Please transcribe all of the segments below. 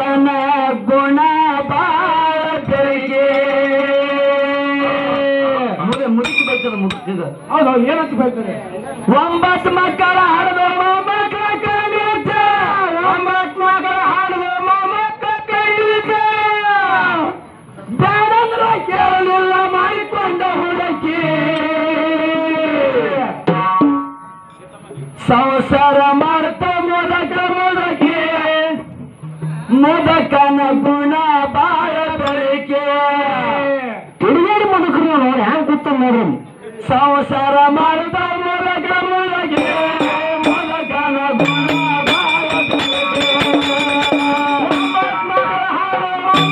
ಮುದಕನ ಗುಣ ಬಾಳ ಬೆಳಿಗ್ಗೆ ಮುದ- ಮುದುಕಿ ಬೈತದ ಮುದುಕಿಗ ಹೌದು ಹೌದು ಏನಂತ ಬೈತಾರೆ ಒಂಬತ್ತು ಮಕ್ಕಳ ಹಾಡಿದ ಮೊಮ್ಮಕ್ಕಳ ಕೈಲಿದ್ದ ಒಂಬತ್ತು ಮಕ್ಕಳ ಹಾಡಿದ ಮೊಮ್ಮಕ್ಕಳ ಕೈಲಿದ್ದ ಬೇಡಂದ್ರ ಕೇಳಲಿಲ್ಲ ಮಾಡಿಕೊಂಡ ಹುಡುಕಿ ಸಂಸಾರ ಮಾಡ್ತ ಮುದಕ ಮುದಕಿ ಮುದಕನ ಗುಣ ಬಾಳ ಬೆಳಿಗ್ಗೆ ಹುಡುಗಿಯರು ಮುದುಕರು ನೋಡಿ ಹ್ಯಾಂಗ ಗೊತ್ತ ನೋಡ್ರಿ ಸಂಸಾರ ಮಾಡ್ತ ಮುದಕ ಮುದಕಿ ಮುದಕನ ಗುಣ ಬಾಳ ಬೆಳಿಗ್ಗೆ. ಒಂಬತ್ತು ಮಕ್ಕಳ ಹಾಡು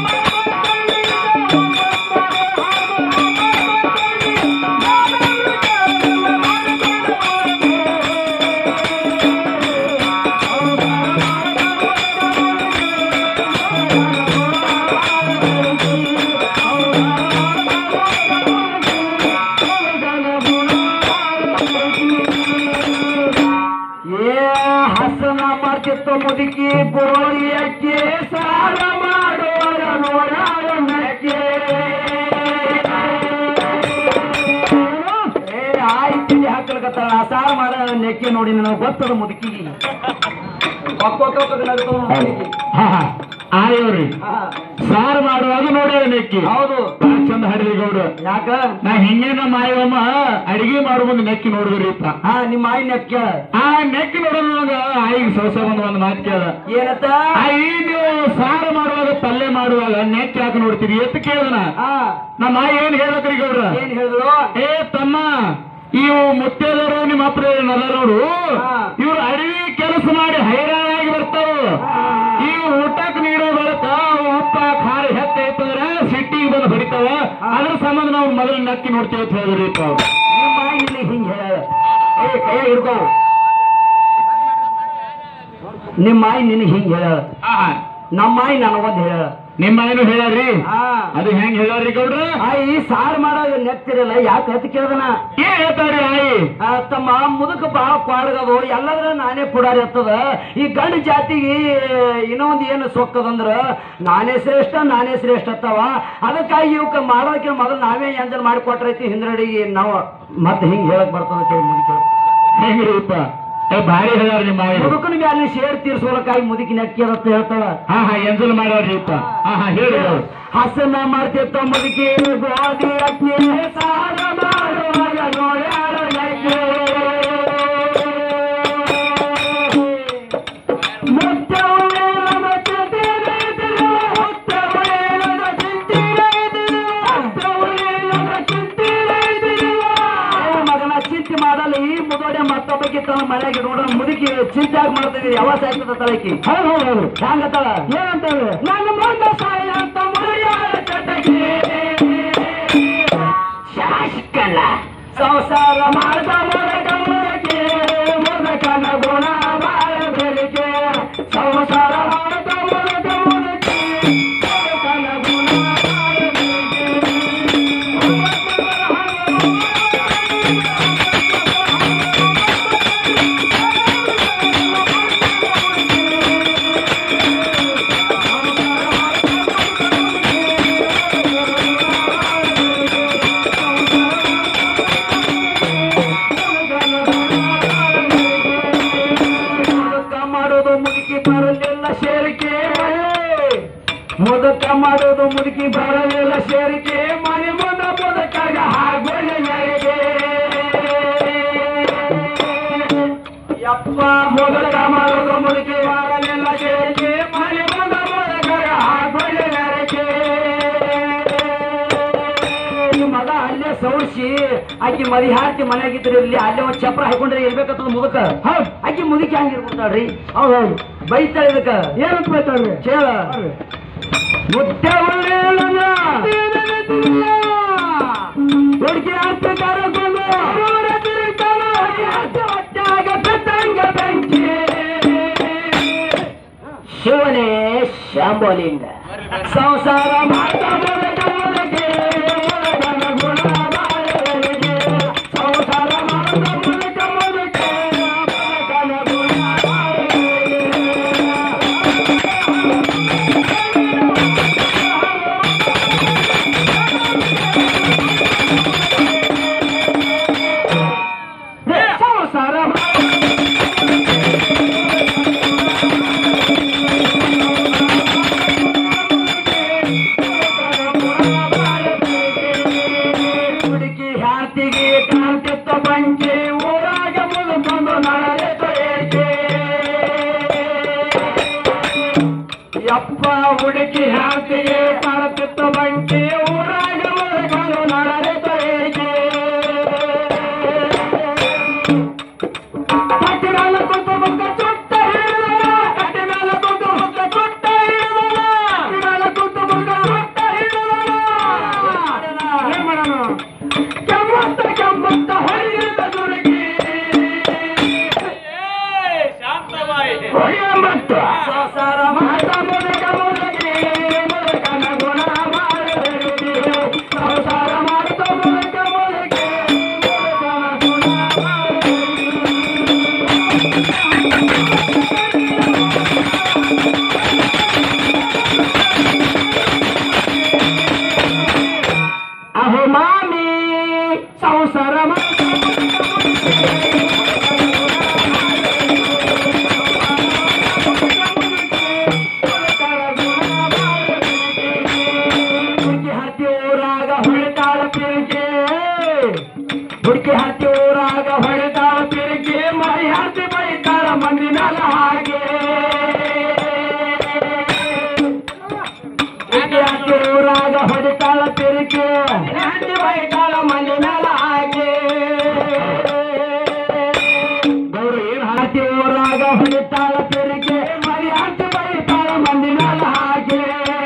ಏ ಹಸನ ಮಾಡ್ತಿತ್ತು ಮುದುಕಿ ಬೋಳಿ ಅಕ್ಕಿ ಸಾರ ಮಾಡುವರ ನೋಡಾರ ನಕ್ಕೆ ಏ ಆಯ್ತು ಹಾಕಲ್ಕತ್ತಾಳ ಸಾರ ಮಾಡ ನೆಕ್ಕೆ ನೋಡಿ ನನಗೆ ಗೊತ್ತದ ಮುದುಕಿಗೆ ಆಯ್ವ್ರಿ ಹಾ, ಸಾರು ಮಾಡುವಾಗ ನೋಡ್ಯಾರ ನೆಕ್ಕಿ ಹೌದು ಬಾಳ್ ಚಂದ ಹಾಡಿದ್ರಿ ಗೌಡ್ರ ಯಾಕ ನಾ ಹಿಂಗೆ ನಮ್ಮ ಮಾಯವ್ವ ಅಡಿಗೆ ಮಾಡೋ ಮುಂದೆ ನೆಕ್ಕಿ ನೋಡಿದ್ರಿಪ್ಪ ಹಾ ನಿಮ್ಮ ಆಯಿ ನೆಕ್ಕ ಆ ನೆಕ್ಕಿ ನೋಡೋದಾಗ ಆಯಿಗೆ ಸೊಸ ಬಂದು ಒಂದು ಮಾತು ಕೇಳ ಏನತ್ತ ಆಯಿ ನೀವು ಸಾರು ಮಾಡುವಾಗ ಪಲ್ಯ ಮಾಡುವಾಗ ನೆಕ್ಕಿ ಯಾಕೆ ನೋಡ್ತೀರಿ ಎತ್ತು ಕೇಳದನ ಹಾ ನಮ್ಮ ಆಯಿ ಏನ್ ಹೇಳಕ್ರಿ ಗೌಡ್ರ ಏನ್ ಹೇಳಿದ್ರು ಏ ತಮ್ಮ ಇವು ಮುತ್ತೇದರು ನಿಮ್ಮ ಅಪ್ಪ ನೋಡು ಹಾ. ಇವ್ರು ಅಡವಿ ಕೆಲಸ ಮಾಡಿ ಹೈರಾಣಾಗಿ ಬರ್ತಾವ ಇವು ಊಟಕ್ಕೆ ನೀಡೋ ಬರತ್ತ ಉಪ್ಪ ಖಾರ ಹೆಚ್ಚ ಐತಂದ್ರ ಸಿಟ್ಟಿಗೆ ಬಂದು ಹೊಡಿತಾವ ಅದ್ರ ಸಂಬಂಧ ನಾವು ಮೊದಲು ನಕ್ಕಿ ನೋಡ್ತೀವಿ ಅಂತ ಹೇಳಿದ್ರಿ ಅವ್ರು ನಿಮ್ಮ ಆಯಿ ಇಲ್ಲಿ ಹಿಂಗ್ ಹೇಳ ಏ ಕೈಯ ಹಿಡ್ಕೋ ನಿಮ್ಮ ಆಯಿ ನಿನಗೆ ಹಿಂಗ್ ಹೇಳ ಆಹಾ. ನಮ್ಮ ಆಯಿ ನನಗೊಂದು ಹೇಳ ನಿಮ್ಮ ಏನು ಹೇಳ್ಯಾರ್ರಿ ಹಾ ಅದು ಹೆಂಗ್ ಹೇಳ್ಯಾರ್ರಿ ಗೌಡ್ರ ಆಯಿ ಸಾರ್ ಮಾಡೋ ನೆತ್ತಿರಲ್ಲ ಯಾಕೆ ಹತ್ತು ಕೇಳ್ದನ ಏನ್ ಹೇಳ್ತಾರ್ರಿ ಆಯಿ ಆ, ತಮ್ಮ ಮುದುಕ ಬಾಳ ಕ್ವಾಡ್ಗದು ಎಲ್ಲದ್ರ ನಾನೇ ಪುಡಾರಿ ಹತ್ತದ ಈ ಗಂಡ ಜಾತಿಗೆ ಇನ್ನೊಂದು ಏನು ಸೊಕ್ಕದಂದ್ರ ನಾನೇ ಶ್ರೇಷ್ಠ ನಾನೇ ಶ್ರೇಷ್ಠ ಅತ್ತವ ಅದಕ್ಕಾಗಿ ಇವಕ್ಕೆ ಮಾಡೋದಕ್ಕಿಂತ ಮೊದಲು ನಾವೇ ಎಂಜಲ್ ಮಾಡಿ ಕೊಟ್ರೈತಿ ಹಿಂದ್ರಡಿಗೆ ನಾವು ಮತ್ತೆ ಹಿಂಗ್ ಹೇಳಕ್ ಬರ್ತದ ಅಂತ ಹೇಳಿ ಮುದುಕ ಹೆಂಗ್ರಿಪ್ಪ ಏ ಭಾರಿ ಹೇಳ್ಯಾರ ನಿಮ್ಮ ಆಯಿ ಮುದುಕನ ಮ್ಯಾಲಿನ ಶೇರ್ ತೀರ್ಸೋಲಕ್ಕಾಗಿ ಮುದುಕಿನ ಅಕ್ಕಿ ಅಂತ ಹೇಳ್ತಾಳ ಹಾ ಹಾ ಎಂಜಲ್ ಮಾಡ್ಯಾರ್ರಿಪ್ಪ ಹಾ ಹಾ ಹೇಳಿ ಗೌಡ್ರ. ಹಸನ ಮಾಡ್ತಿತ್ತ ಮುದುಕಿ ಗೋಧಿ ಅಕ್ಕಿ ಸಾರ ಮಾಡುವಾಗ ನೋಡ್ಯಾಳ ಅಕ್ಕಿ. ಮುತ್ತವ್ವೇಲನ ಚಿಂತಿರೈತಿರು, ಮುತ್ತವ್ವೇಲನ ಚಿಂತಿರೈತಿರು, ಮುತ್ತವ್ವೇಲನ ಚಿಂತಿರೈತಿರು. ಏ ಮಗನ ಚಿಂತೆ ಮಾಡಲಿ ಈ ಮುದೋಡೆ ಮತ್ತೊಬ್ಬಕ್ಕೆ ತನ್ನ ಮನೆಗೆ ನೋಡ ಮುದುಕಿ ಚಿಂತೆ ಆಗಿ ಮಾಡ್ತೀವಿ ಯಾವಾಗ ಸಾಯ್ತದ ತಳಕಿ ಹೌದು ಹೌದು ಹೌದು ಹ್ಯಾಂಗತ್ತಾಳ ಏನಂತಾಳೆ ನನ್ನ ಮುಂದೆ ಸಾಯ ಅಂತ ಮುರಿಯಾಳ ಚಟಕಿ ಶಾಸಕಲ್ಲ ಸಂಸಾರ ಮಾಡ್ದ ಮುರಗ ಮುರಕೆ ಮುರಕನ ಗುಣ ಬಾಳ ಬೆಳಿಕೆ ಸಂಸಾರ ಮಾಡ್ದ ಮುರಗ ಮುರಕೆ ಮುರಕನ ಗುಣ ಬಾಳ ಮುದುಕ ಮಾಡೋದು ಮುದುಕಿ ಬರಲಿಲ್ಲ ಸೇರಿಕೆ ಮುದುಕ ಮಾಡೋದು ಮುದುಕಿ ಬರಲಿಲ್ಲ ಸೇರಿಕೆ ಮನೆ ಮುಂದ ಮುದಕಾಗ ಹಾಗೊಳ್ಳೆ ಯಾರಿಗೆ ಯಪ್ಪ ಮುದುಕ ಮಾಡೋದು ಮುದುಕಿ ಬರಲಿಲ್ಲ ಸೇರಿಕೆ ಮನೆ ಮುಂದ ಮುದಕಾಗ ಹಾಗೊಳ್ಳೆ ಯಾರಿಗೆ ಈ ಮಗ ಅಲ್ಲೇ ಸೌರ್ಸಿ ಆಕಿ ಮದಿ ಹಾಕಿ ಮನೆಯಾಗಿದ್ರೆ ಇಲ್ಲಿ ಅಲ್ಲೇ ಒಂದ್ ಚಪ್ರ ಹಾಕೊಂಡ್ರೆ ಇರ್ಬೇಕಂತ ಮುದುಕ ಹೌದ್ ಆಕಿ ಮುದುಕಿ ಹಂಗ ಇರ್ಬಿಡ್ತಾಳ್ರಿ ಹೌದೌದು ಬೈತಾಳ ಇದಕ್ಕ ಏನಂತ ಬೈತಾಳ್ರಿ ಕೇಳ ಮುದ್ದೆ ಒಳ್ಳೆಯಲ್ಲ ಹುಡುಗಿ ಹತ್ತು ಕರಕೊಂಡು ಊರ ತಿರುಗ್ತಾಳು, ಹತ್ತು ಹೊಟ್ಯಾಗ ಬೆತ್ತಂಗ ಬೆಂಕಿ. ಶಿವನೇ ಶಾಂಬೋಲಿಂಗ ಸಂಸಾರ ಮಾಡ್ತಾ ಮುದಕ ಮುದಕೆ, ಮುದಕನ ಗುಣ ಬಾಳಲಿಗೆ. ಸಂಸಾರ ಮಾಡ್ತಾ ಮುದಕ ಮುದಕೆ, ಮುದಕನ ಗುಣ ಬಾಳಲಿಗೆ. ಹುಡುಕಿ ಹಾಕಿಗೆ ಕಾಣುತ್ತಿತ್ತು ಬಂಟಿ ಊರಾಗ ಮರಗಳು ನಡರಿತ ಏಕೆ ಕಟ್ಟಿ ಮೇಲೆ ಕುಂತು ಮುಖ ಚುಟ್ಟ ಹಿಡಿದನ ಕಟ್ಟಿ ಮೇಲೆ ಕುಂತು ಮುಖ ಚುಟ್ಟ ಹಿಡಿದನ ಕಟ್ಟಿ ಮೇಲೆ ಕುಂತು ಮುಖ ಚುಟ್ಟ ಹಿಡಿದನ ಏನ್ ಮಾಡೋಣ ಕೆಮ್ಮತ್ತ ಕೆಮ್ಮತ್ತ ಹೊಡೆದ ದುಡುಕಿ ಹೊಡೆಯಂಬತ್ತು ಸಂಸಾರ ಮಾತ ಮುದುಕ ಮುದುಕಿ ಮುದುಕನ ಗುಣ ಮಾಡಬೇಡಿ ಸಂಸಾರ ಮಾತ ಮುದುಕ ಮುದುಕಿ ಮುದುಕನ ಗುಣ ಮಾಡಬೇಡಿ ಅಹೋ ಮಾಮಿ ಸಂಸಾರ ಮಾತ ಹುಡುಕಿ ಹತ್ತಿ ಊರಾಗ ಹೊಳಿತಾಳ ಪಿರಿಕೆ ಹುಡುಕಿ ಹತ್ತಿ ಊರಾಗ ಹೊಳಿತಾಳ ಪಿರಿಕೆ ಮರಿ ಹತ್ತಿ ಬೈತಾಳ ಮಂದಿ ಮ್ಯಾಲ ಹಾಗೆ ಹುಡುಕಿ ಹತ್ತಿ ಊರಾಗ ಹೊಡಿತಾಳ ಪಿರಿಕೆ ಹತ್ತಿ ಬೈತಾಳ ಮಂದಿ ಮ್ಯಾಲ ಹಾಗೆ ಗೌರಿ ಏನ್ ಹಾಕಿ ಊರಾಗ ಹೊಡಿತಾಳ ಪಿರಿಕೆ ಮರಿ ಹತ್ತಿ ಬೈತಾಳ ಮಂದಿ ಮ್ಯಾಲ ಹಾಗೆ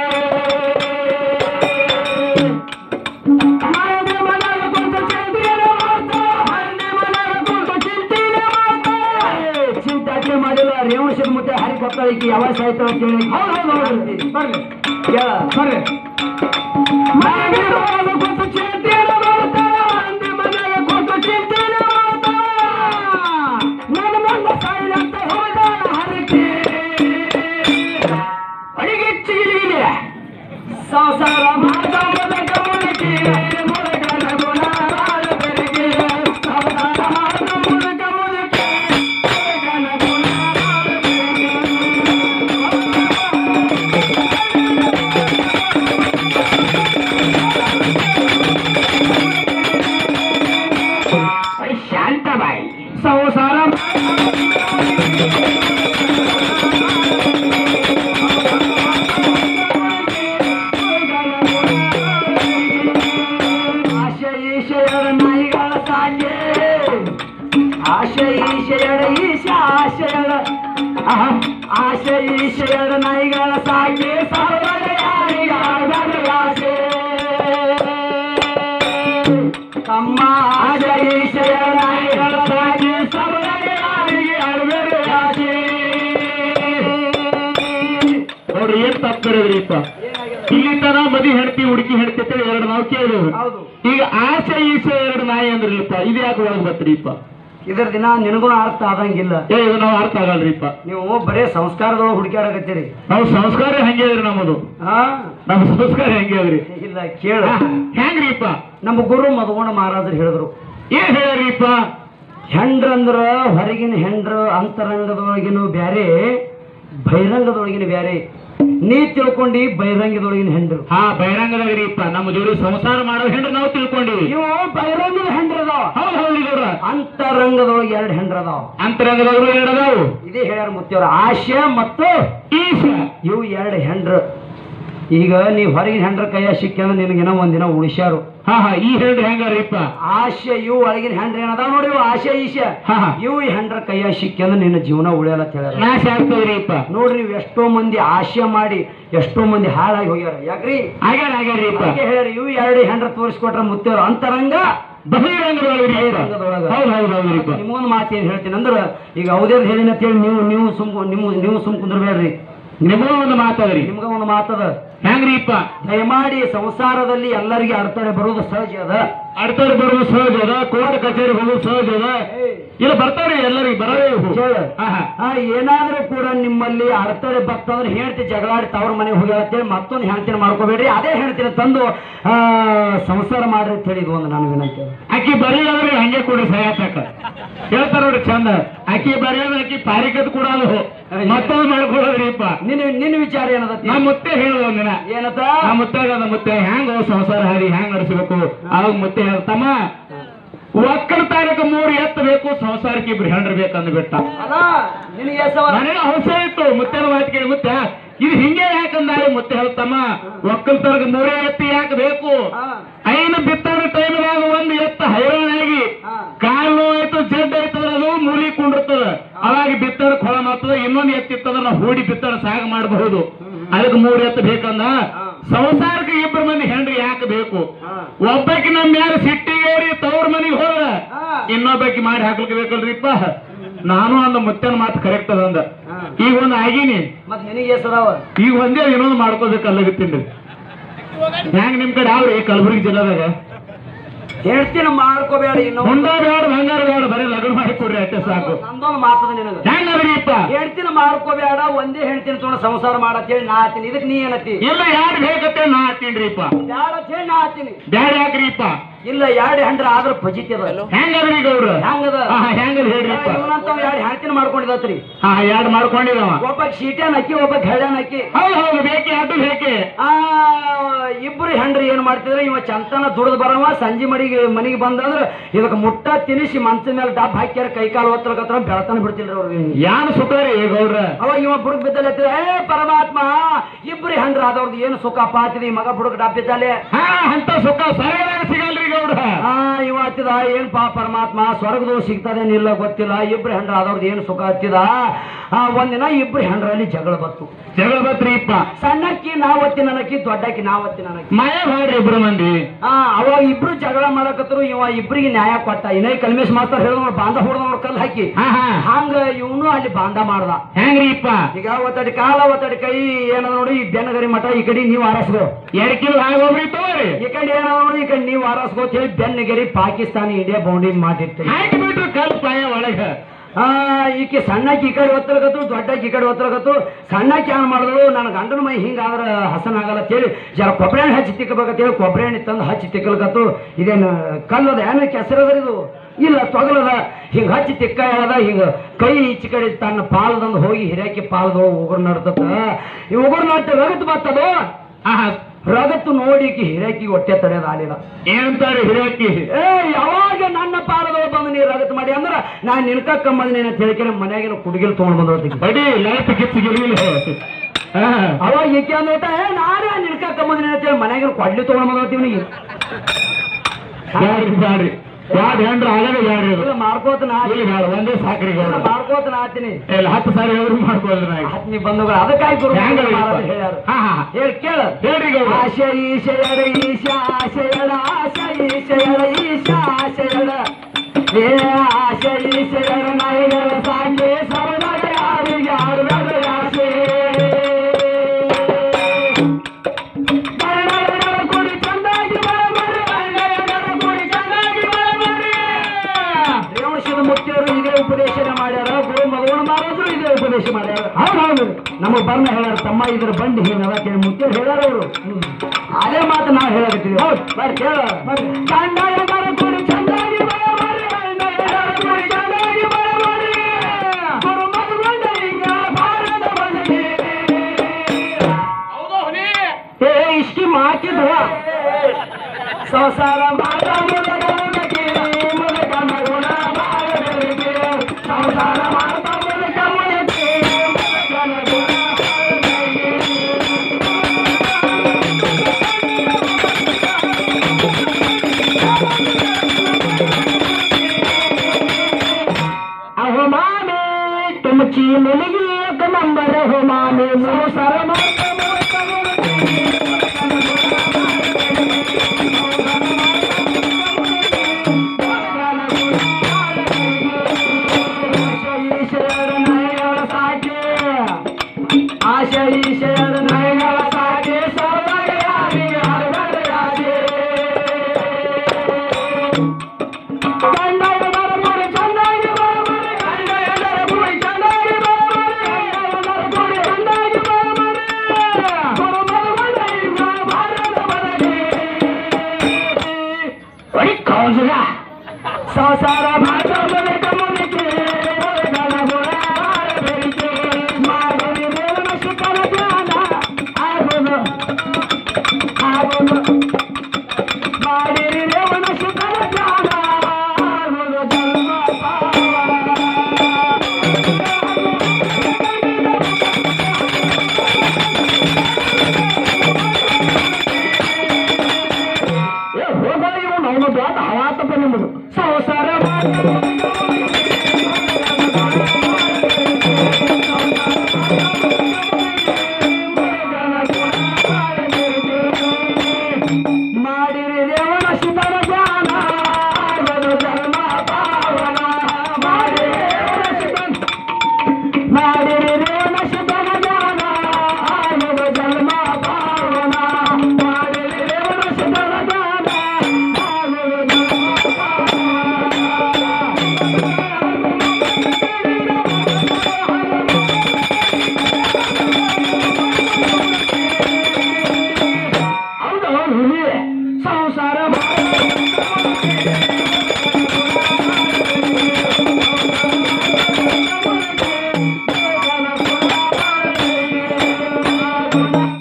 ಮಂದಿ ಮನೆಗೆ ಕುಂತು ಚಿಂತೆನ ಮಾಡ್ತಾ, ಮಂದಿ ಮನೆಗೆ ಕುಂತು ಚಿಂತೆನ ಮಾಡ್ತಾ. ಏ, ಚಿಂತೆ ಅಡ್ಡಿ ಮಾಡಿಲ್ಲ ರೇವಣಶದ ಮುತ್ತೆ ಹರಿ ಕೊಕ್ಕಳಿಗೆ ಯಾವ ಸಾಯ್ತಾವ ಕೇಳಿ ಹೌದು ಹೌದು ಹೌದು ಬರ್ಲಿ ಕೇಳ ಬರ್ರಿ ಮನೆಗೆ ಮನೆಗೆ ಕುಂತು ಚಿಂತೆನ ಮಾಡ್ತಾ, ಮಂದಿ ಮನೆಗೆ ಕುಂತು ಚಿಂತೆನ ಮಾಡ್ತಾ. ನನ್ನ ಮುಂದೆ ಸಾಯಿಲಂತ ಹೋದಾಳ ಹರಕೆ ಅಡಿಗೆ ಚಿಗಿಲಿಗಿದೆ ಸಂಸಾರ ಮಾತ ಮುದಕ ಮುದುಕಿ ಮುದಕನ ಗುಣ ಮಾಡಬರಿಗೆ ಸಂಸಾರ ಮಾತ ಮುದಕ ಮುದುಕಿ ಮುದಕನ ಗುಣ ಮಾಡಬರಿಗೆ ಶಾಂತಬಾಯಿ ಸಂಸಾರ ಆಶೆ ಈಶೆಯರ ನಾಯಿಗಳ ಸಾಕೆ ಆಶೆ ಈಶೆಯರ ಈಶ ಆಶೆಯರ ಆಹ, ಆಶೆ ಈಶೆಯರ ನಾಯಿಗಳ ಸಾಕೆ ಸಾವಿರ ಯಾರಿಗೆ ಆಗದ ಆಸೆ ತಮ್ಮ ಆಶೆ ಈಶೆಯರ ನಾಯಿಗಳ ಸಾಕೆ ಸಾವಿರ ಯಾರಿಗೆ ಆಗದ ಆಸೆ ನೋಡ್ರಿ ಏನ್ ತಪ್ಪಿರೋದ್ರಿಪ್ಪ ಇಲ್ಲಿ ತನ ಮದಿ ಹೆಂಡತಿ ಹುಡುಕಿ ಹೆಂಡತಿ ಅಂತೇಳಿ ಎರಡು ನಾವು ಕೇಳಿದೆವು ಹೌದು. ಈಗ ಆಸೆ ಈಸೆ ಎರಡು ನಾಯಿ ಅಂದ್ರಿಪ್ಪ ಇದು ಯಾಕೆ ಒಳಗ್ ಬತ್ರಿಪ್ಪ ಇದರ ದಿನ ನಿನಗೂ ಅರ್ಥ ಆದಂಗಿಲ್ಲ ಏ ಇದು ನಾವು ಅರ್ಥ ಆಗಲ್ರಿಪ್ಪ ನೀವು ಬರೇ ಸಂಸ್ಕಾರದೊಳಗೆ ಹುಡುಕಾಡಕತ್ತೀರಿ ನಾವು ಸಂಸ್ಕಾರ ಹೆಂಗೆ ಅದ್ರಿ ನಮ್ಮದು ಹಾ ನಮ್ಮ ಸಂಸ್ಕಾರ ಹೆಂಗೆ ಅದ್ರಿ ಇಲ್ಲ ಕೇಳ ಹೆಂಗ್ರಿಪ್ಪ ನಮ್ಮ ಗುರು ಮಧುಗುಣ ಮಹಾರಾಜರು ಹೇಳಿದ್ರು ಏನ್ ಹೇಳ್ರಿಪ್ಪ ಹೆಂಡ್ರಂದ್ರ ಹೊರಗಿನ ಹೆಂಡ್ರ ಅಂತರಂಗದೊಳಗಿನ ಬ್ಯಾರೆ ಬಹಿರಂಗದೊಳಗಿನ ಬ್ಯಾರೆ ನೀ ತಿಳ್ಕೊಂಡಿ ಬಹಿರಂಗದೊಳಗಿನ ಹೆಂಡ್ರು ಹಾ ಬಹಿರಂಗದಾಗ್ರಿಪ್ಪ ನಮ್ಮ ಜೋಡಿ ಸಂಸಾರ ಮಾಡೋ ಹೆಂಡ್ರು ನಾವು ತಿಳ್ಕೊಂಡಿವಿ ಇವು ಬಹಿರಂಗದ ಹೆಂಡ್ರದಾವ ಹೌದು ಹೌದು ಗೌಡ್ರ ಅಂತರಂಗದೊಳಗೆ ಎರಡು ಹೆಂಡ್ರದಾವ ಅಂತರಂಗದವರು ಎರಡದಾವು ಇದೇ ಹೇಳ್ಯಾರ ಮುತ್ತಿಯವ್ರ ಆಶೆ ಮತ್ತು ಈಶ ಇವು ಎರಡು ಹೆಂಡ್ರ ಈಗ ನೀ ಹೊರಗಿನ ಹೆಂಡ್ರ ಕೈಯ ಸಿಕ್ಕಂದ್ರೆ ನಿನಗಿನ ಒಂದಿನ ಉಳಿಸ್ಯಾರು ಹಾ ಹಾ ಈ ಹೆಂಡ್ರು ಹೆಂಗಾರಿಪ್ಪ ಆಶೆ ಇವು ಒಳಗಿನ ಹೆಂಡ್ರ ಏನದಾವ ನೋಡಿ ಇವು ಆಶೆ ಈಶೆ ಹಾ ಹಾ ಇವು ಈ ಹೆಂಡ್ರ ಕೈಯ ಸಿಕ್ಕಂದ್ರೆ ನಿನ್ನ ಜೀವನ ಉಳಿಯಲ್ಲ ಅಂತ ಹೇಳ್ಯಾರ ನಾಶ ಆಗ್ತದ್ರಿಪ್ಪ ನೋಡ್ರಿ ನೀವು ಎಷ್ಟೋ ಮಂದಿ ಆಶೆ ಮಾಡಿ ಎಷ್ಟೋ ಮಂದಿ ಹಾಳಾಗಿ ಹೋಗ್ಯಾರ ಯಾಕ್ರಿ ಆಗ್ಯಾರ ಆಗ್ಯಾರಿಪ್ಪ ಅದಕ್ಕೆ ಹೇಳ್ಯಾರ ಇವು ಎರಡು ಹೆಂಡ್ರ ತೋರಿಸ್ಕೊಟ್ರ ಮುತ್ತೇವ್ರ ಅಂತರಂಗ ಬಹಿರಂಗದೊಳಗ್ರಿ ಬಹಿರಂಗದೊಳಗ. ಹೌದು ಹೌದು ಹೌದ್ರಿಪ್ಪ ನಿಮಗೊಂದು ಮಾತು ಏನ್ ಹೇಳ್ತೀನಿ ಅಂದ್ರ ಈಗ ಅವದೇದ್ ಹೇಳಿನ ಅಂತೇಳಿ ನೀವು ನೀವು ಸುಮ್ ನೀವು ನೀವು ಸುಮ್ ಕುಂದ್ರಬೇಡ್ರಿ ನಿಮಗೂ ಒಂದು ಮಾತಾದ್ರಿ ನಿಮ್ಗ ಒಂದು ಮಾತದ ಹೆಂಗ್ರಿಪ್ಪ ದಯಮಾಡಿ ಸಂಸಾರದಲ್ಲಿ ಎಲ್ಲರಿಗೆ ಅಡೆತಡೆ ಬರುವುದು ಸಹಜ ಅದ ಅಡ್ತಡೆ ಬರೋದು ಸಹಜ ಅದ ಕೋರ್ಟ್ ಕಚೇರಿ ಹೋಗೋದು ಸಹಜ ಅದ ಇಲ್ಲ ಬರ್ತಾವ್ರಿ ಎಲ್ಲರಿಗೆ ಬರೋದೇ ಇವು. ಕೇಳ ಹಾ ಹಾ ಆ, ಏನಾದ್ರೂ ಕೂಡ ನಿಮ್ಮಲ್ಲಿ ಅಡೆತಡೆ ಬರ್ತಂದ್ರೆ ಹೇಳ್ತಿ ಜಗಳಾಡಿ ತವ್ರ ಮನೆಗೆ ಹೋಗಿ ಅಂತೇಳಿ ಮತ್ತೊಂದು ಹೆಣ್ತಿನ ಮಾಡ್ಕೋಬೇಡ್ರಿ ಅದೇ ಹೇಳ್ತೀನಿ ತಂದು ಆ, ಸಂಸಾರ ಮಾಡ್ರಿ ಅಂತ ಹೇಳಿದ್ವು ಒಂದು ನಾನು ವಿನಂತಿ ಆಕಿ ಬರೀಲಾದ್ರೆ ಹಂಗೆ ಕೊಡ್ರಿ ಸಹಾಯತಕ್ಕ ಹೇಳ್ತಾರ ನೋಡ್ರಿ ಚಂದ ಆಕಿ ಬರೆಯೋದು ಆಕಿ ಪಾರಿಕತ್ ಕೊಡೋದು ಮತ್ತೊಂದು ಮಾಡ್ಕೊಳ್ಳೋದ್ರಿಪ್ಪ ನಿನ್ನ ನಿನ್ನ ವಿಚಾರ ಏನದತಿ ನಮ್ಮ ಮುತ್ತೆ ಹೇಳುದು ಒಂದಿನ ಏನದ ನಮ್ಮ ಮುತ್ತಾಗ ನಮ್ಮ ಮುತ್ತೆ ಹ್ಯಾಂಗ ಸಂಸಾರ ಹಾದಿ ಹ್ಯಾಂಗ್ ನಡೆಸಬೇಕು ಅವಾಗ ಮುತ್ತೆ ಹೇಳ್ತಮ್ಮ ಒಕ್ಕಲತನಕ ಮೂರು ಎತ್ತಬೇಕು ಸಂಸಾರಕ್ಕೆ ಇಬ್ರು ಹೆಂಡ್ರ ಬೇಕಂದ್ ಬಿಟ್ಟ ಅಲ್ಲ ನಿನಗೆ ಎಸವ ನನಗೆ ಅವಶ್ಯ ಇತ್ತು ಮುತ್ತೆನ ಮಾತು ಕೇಳಿ ಮುತ್ತೆ ಇದು ಹಿಂಗೆ ಯಾಕಂದಾರೆ ಮತ್ತೆ ಹೇಳ್ತಮ್ಮ ಒಕ್ಕಲ್ತರ್ಗ ಮೂರೇ ಎತ್ತಿ ಯಾಕೆ ಬೇಕು ಹಾ ಐನು ಬಿತ್ತದ ಟೈಮ್ದಾಗ ಒಂದು ಎತ್ತ ಹೈರಾಣಾಗಿ ಹಾ ಕಾಲು ಆಯ್ತು ಜಡ್ ಆಯ್ತಂದ್ರ ಅದು ಮೂಲಿ ಕುಂಡಿರ್ತದ ಅವಾಗ ಬಿತ್ತದ ಕೊಳ ಮಾಡ್ತದ ಇನ್ನೊಂದು ಎತ್ತಿತ್ತಂದ್ರ ನಾವು ಹೂಡಿ ಬಿತ್ತದ ಸಾಗ ಮಾಡಬಹುದು ಅದಕ್ಕೆ ಮೂರು ಎತ್ತು ಬೇಕಂದ ಸಂಸಾರಕ್ಕೆ ಇಬ್ಬರು ಮಂದಿ ಹೆಂಡ್ರಿ ಯಾಕೆ ಬೇಕು ಹಾ ಒಬ್ಬಾಕಿ ನಮ್ಮ ಮ್ಯಾಲ ಸಿಟ್ಟಿಗೇರಿ ತವ್ರ ಮನೆಗೆ ಹೋದ ಹಾ ಇನ್ನೊಬ್ಬಾಕಿ ಮಾಡಿ ಹಾಕ್ಲಿಕ್ಕೆ ಬೇಕಲ್ರಿಪ್ಪ ನಾನು ಅಂದ ಮುತ್ತನ ಮಾತು ಕರೆಕ್ಟ್ ಅದ ಅಂದ ಹಾ ಈಗ ಒಂದು ಆಗೀನಿ ಮತ್ ನಿನಗೆ ಎಷ್ಟದಾವ ಈಗ ಒಂದೇ ಇನ್ನೊಂದು ಮಾಡ್ಕೋಬೇಕಲ್ಲಗತ್ತೀನಿ ಹೆಂಗ್ ನಿಮ್ ಕಡೆ ಅವ್ರಿ ಕಲಬುರಗಿ ಜಿಲ್ಲಾದಾಗ ಹೇಳ್ತೀನಿ ಮಾಡ್ಕೋಬೇಡ ಇನ್ನು ಹೊಂಡ ಬೇಡ ಬಂಗಾರ ಬೇಡ ಬರೀ ಲಗ್ನ ಮಾಡಿ ಕೊಡ್ರಿ ಅಷ್ಟೇ ಸಾಕು ನಂದೊಂದು ಮಾತದ ನಿನಗ ಹೆಂಗ್ ಅದ್ರಿಪ್ಪ ಹೇಳ್ತೀನಿ ಮಾಡ್ಕೋಬೇಡ ಒಂದೇ ಹೇಳ್ತೀನಿ ತೊಗೊಂಡು ಸಂಸಾರ ಮಾಡತ್ತೇಳಿ ನಾ ಹತ್ತೀನಿ ಇದಕ್ ನೀ ಏನತ್ತಿ ಇಲ್ಲ ಯಾರು ಬೇಕತ್ತೆ ನಾ ಹಾಕ್ತೀನ್ರಿಪ್ಪ ಬ್ಯಾಡ ಹೇಳಿ ನಾ ಹತ್ತೀನಿ ಬ್ಯಾಡ ಯಾಕ್ರಿಪ್ಪ ಇಲ್ಲ ಎರಡು ಹೆಂಡ್ರ ಆದ್ರ ಪಜಿತಿ ಅದ ಹೆಂಗ್ ಅದ್ರಿ ಗೌಡ್ರ ಹೆಂಗದ ಹಾ ಹೆಂಗದ ಹೇಳ್ರಿಪ್ಪ ಇವನಂತ ಎರಡು ಹೆಣ್ತಿನ ಮಾಡ್ಕೊಂಡಿದತ್ರಿ ಹಾ ಎರಡು ಮಾಡ್ಕೊಂಡಿದವ ಒಬ್ಬ ಶೀಟ್ಯಾನ್ ಹಾಕಿ ಒಬ್ಬ ಹೆಳ್ಯಾನ್ ಹಾಕಿ ಹೌದು ಹೌದು ಬೇಕೆ ಅದು ಬೇಕೆ ಆ ಇಬ್ರು ಹೆಂಡ್ರಿ ಏನ್ ಮಾಡ್ತಿದ್ರೆ ಇವ ಚಂತನ ದುಡ್ದು ಬರವ ಸಂಜೆ ಮಡಿಗೆ ಮನೆಗೆ ಬಂದಂದ್ರ ಇದಕ್ಕೆ ಮುಟ್ಟ ತಿನಿಸಿ ಮಂಚದ ಮೇಲೆ ಡಬ್ ಹಾಕ್ಯಾರ ಕೈ ಕಾಲು ಒತ್ತಲಕತ್ರ ಬೆಳತನ ಬಿಡ್ತಿಲ್ರಿ ಅವ್ರಿಗೆ ಯಾನ್ ಸುಖರಿ ಗೌಡ್ರ ಅವಾಗ ಇವ ಬುಡಕ್ ಬಿದ್ದಲ್ಲ ಏ ಪರಮಾತ್ಮ ಇಬ್ರು ಹೆಂಡ್ರ ಆದವ್ರದ್ದು ಏನು ಸುಖ ಪಾತಿದೆ ಈ ಮಗ ಬುಡಕ್ ಡಬ್ ಬಿದ್ದಾಲೆ ಹಾ ಅಂತ ಸುಖ ಸರಿಯಾಗಿ ಸಿಗಲ್ರಿ ಗೌಡ್ರ ಆ ಇವ ಹತ್ತಿದ ಏನ್ ಪಾ ಪರಮಾತ್ಮ ಸ್ವರ್ಗದು ಸಿಗ್ತದೇನಿಲ್ಲ ಗೊತ್ತಿಲ್ಲ ಇಬ್ರು ಹೆಂಡ್ರ ಆದವ್ರದ್ದು ಏನು ಸುಖ ಹತ್ತಿದ ಆ ಒಂದಿನ ಇಬ್ರು ಹೆಂಡ್ರಲ್ಲಿ ಜಗಳ ಬತ್ತು ಜಗಳ ಬತ್ರಿಪ್ಪ ಸಣ್ಣಕ್ಕಿ ನಾವತ್ತಿ ನನಕ್ಕಿ ದೊಡ್ಡಕ್ಕಿ ನಾವತ್ತಿ ನನಕ್ಕಿ ಮಯ ಮಾಡ್ರಿ ಇಬ್ರು ಮಂದಿ ಆ ಅವಾಗ ಇಬ್ರು ಜಗಳ ಮಾಡಕತ್ರು ಇವ ಇಬ್ರಿಗೆ ನ್ಯಾಯ ಕೊಟ್ಟ ಇನ್ನೇ ಕಲ್ಮೇಶ್ ಮಾಸ್ತರ್ ಹೇಳಿದ್ರು ಬಾಂಧ ಹೊಡೆದ ಕಲ್ಲು ಹಾಕಿ ಹಾ ಹಾ ಹಂಗ ಇವನು ಅಲ್ಲಿ ಬಾಂಧ ಮಾಡ್ದ ಹೆಂಗ್ರಿಪ್ಪ ಈಗ ಒತ್ತಡಿ ಕಾಲ ಒತ್ತಡಿ ಕೈ ಏನದ ನೋಡಿ ಈ ಬೆನ್ನಗರಿ ಮಠ ಈ ಕಡೆ ನೀವು ಆರಸ್ಗೋ ಎರಡ್ ಕಿಲೋ ಆಗೋಗ್ರಿ ತಗೋರಿ ಈ ಕಡೆ ಏನದ ನೋಡಿ ಈ ಕಡೆ ನೀವು ಆರಸ್ಗೋ ಅಂತ ಹೇಳಿ ಬೆನ್ನಗರಿ ಪಾಕಿಸ್ತಾನ ಇಂಡಿಯಾ ಬೌಂಡ್ರಿ ಮಾಡಿರ್ತೀವಿ ಹಾಕಿ ಬಿಟ್ರು ಕಲ್ ಪಾಯ ಒಳಗ ಆ ಈಕೆ ಸಣ್ಣಕ್ಕೆ ಈ ಕಡೆ ಒತ್ತಲಕತ್ತು ದೊಡ್ಡಕ್ಕೆ ಈ ಕಡೆ ಒತ್ತಲಕತ್ತು ಸಣ್ಣಕ್ಕೆ ಏನ್ ಮಾಡಿದ್ರು ನನ್ನ ಗಂಡನ ಮೈ ಹಿಂಗಾದ್ರ ಹಸನ ಆಗಲ್ಲ ಅಂತೇಳಿ ಜರ ಕೊಬ್ಬರಿ ಎಣ್ಣೆ ಹಚ್ಚಿ ತಿಕ್ಕಬೇಕಂತೇಳಿ ಕೊಬ್ಬರಿ ಎಣ್ಣೆ ತಂದು ಹಚ್ಚಿ ತಿಕ್ಕಲ್ಕತ್ತು ಇದೇನು ಕಲ್ಲದ ಏನು ಕೆಸರದ ಇದು ಇಲ್ಲ ತೊಗಲದ ಹಿಂಗ ಹಚ್ಚಿ ತಿಕ್ಕ ಹೇಳದ ಹಿಂಗ ಕೈ ಈಚೆ ಕಡೆ ತನ್ನ ಪಾಲದಂದು ಹೋಗಿ ಹಿರಿಯಾಕಿ ಪಾಲದ ಉಗುರು ನಡ್ತತ ಈ ಉಗುರು ನಟ್ಟು ರಗತ್ ಬರ್ತದು ಆಹಾ ರಗತ್ತು ನೋಡಿ ಈಕಿ ಹಿರಿಯಾಕಿ ಹೊಟ್ಟೆ ತಡೆಯೋದು ಆಲಿಲ್ಲ ಏನಂತಾರೆ ಹಿರಿಯಕ್ಕಿ ಏ ಯಾವಾಗ ನನ್ನ ಪಾಲದವ ಬಂದು ನೀರು ರಗತ್ ಮಾಡಿ ಅಂದ್ರ ನಾನ್ ನಿನ್ಕಕ್ಕಂಬಂದ್ ನೀನ ತಿಳ್ಕೊಂಡು ಮನ್ಯಾಗಿನ ಕುಡುಗಿಲ್ ತಗೊಂಡ್ ಬಂದೋತಿಗೆ ಬಡಿ ಲೈಟ್ ಕಿಚ್ಚು ಗಿರಿಗಿಲ್ಲ ಹಾ ಅವಾಗ ಈಕೆ ಅಂದ್ಬಿಟ್ಟ ಏ ನಾನೇ ನಿನ್ಕಕ್ಕಂಬಂದ್ ನೀನ ತಿಳಿ ಮನ್ಯಾಗಿನ ಕೊಡ್ಲಿ ತಗೊಂಡ್ ಬಂದೋತೀವಿ ನೀ ಬ್ಯಾಡ್ರಿ ಬ್ಯಾಡ್ರಿ ಯಾರು ಹೆಂಡ್ರ ಆಗದೆ ಬ್ಯಾಡ್ರಿ ಅದು ಇಲ್ಲ ಮಾಡ್ಕೋತ ನಾ ಇಲ್ಲಿ ಬ್ಯಾಡ ಒಂದೇ ಸಾಕ್ರಿ ಗೌಡ ಮಾಡ್ಕೋತ ನಾ ಆತೀನಿ ಇಲ್ಲ ಹತ್ತು ಸಾರಿ ಅವ್ರು ಮಾಡ್ಕೋದ್ರಿ ನಾ ಈಗ. ಆತ್ಮಿ ಬಂಧುಗಳು ಅದಕ್ಕಾಗಿ ಗುರು ಹೆಂಗ ಮಹಾರಾಜರು ಹೇಳ್ಯಾರ ಹಾ ಹಾ ಹೇಳಿ ಕೇಳ ಹೇಳ್ರಿ ಗೌಡ ಆಶ ಈಶಯಡ ಈಶ ಆಶಯಡ ಆಶ ಈಶಯಡ ಈಶ ಆಶಯಡ ಏ ಆಶ ಈಶಯಡ ನಾಯಿಗಳ ಸಾಕೆ ಸರದಾಗ ಯಾರಿಗೆ ಆಡಬೇಡ ಆಸೆ ಬಣ್ಣಗಳ ಕುಡಿ ಚಂದಾಗಿ ಬರಬರ್ರಿ, ಬಣ್ಣಗಳ ಕುಡಿ ಚಂದಾಗಿ ಬರಬರ್ರಿ. ರೇವಣಶಿವ ಮುಖ್ಯರು ಇದೇ ಉಪದೇಶ ಮಾಡ್ಯಾರ ಗುರು ಮಗವಣ ಮಹಾರಾಜರು ಇದೇ ಉಪದೇಶ ಮಾಡ್ಯಾರ ಹೌದು ಹೌದು ನಮಗೆ ಬರ್ನ ಹೇಳ್ಯಾರ ತಮ್ಮ ಇದ್ರ ಬಂಡಿ ಏನದ ಕೇಳಿ ಮುಖ್ಯರು ಹೇಳ್ಯಾರ ಅವರು ಅದೇ ಮಾತು ನಾವು ಹೇಳಕತ್ತೀವಿ ಹೌದು ಬರ್ರಿ ಕೇಳ ಚಂದಾಯಗಾರ ಕೂಡಿ ಚಂದಾಗಿ ಬರಬರ್ರಿ, ಚಂದಾಯಗಾರ ಕೂಡಿ ಚಂದಾಗಿ ಬರಬರ್ರಿ. ಗುರು ಮಗವಣ್ಣ ಹಿಂಗ ಬಾರದ ಬಂದಿದೆ. ಏ ಇಷ್ಟಿ ಮಾತಿದ್ವ ಸಂಸಾರ ಮಾಡ ಮುದಗ ಮುದಗಿ, ಮುದಗ ಮಗುನ ಬಾಳಗಳಿಗೆ. ಸಂಸಾರ ಮಾಡ್ತ ಮುದಗ ಮುದಗಿ, ಮುದಗ ಮಗುನ ಬಾಳಗಳಿಗೆ. अहो मामे तुमची मुलगी एक नंबर हो मामे संसार माता मोठा मुलगी. ಗುಣ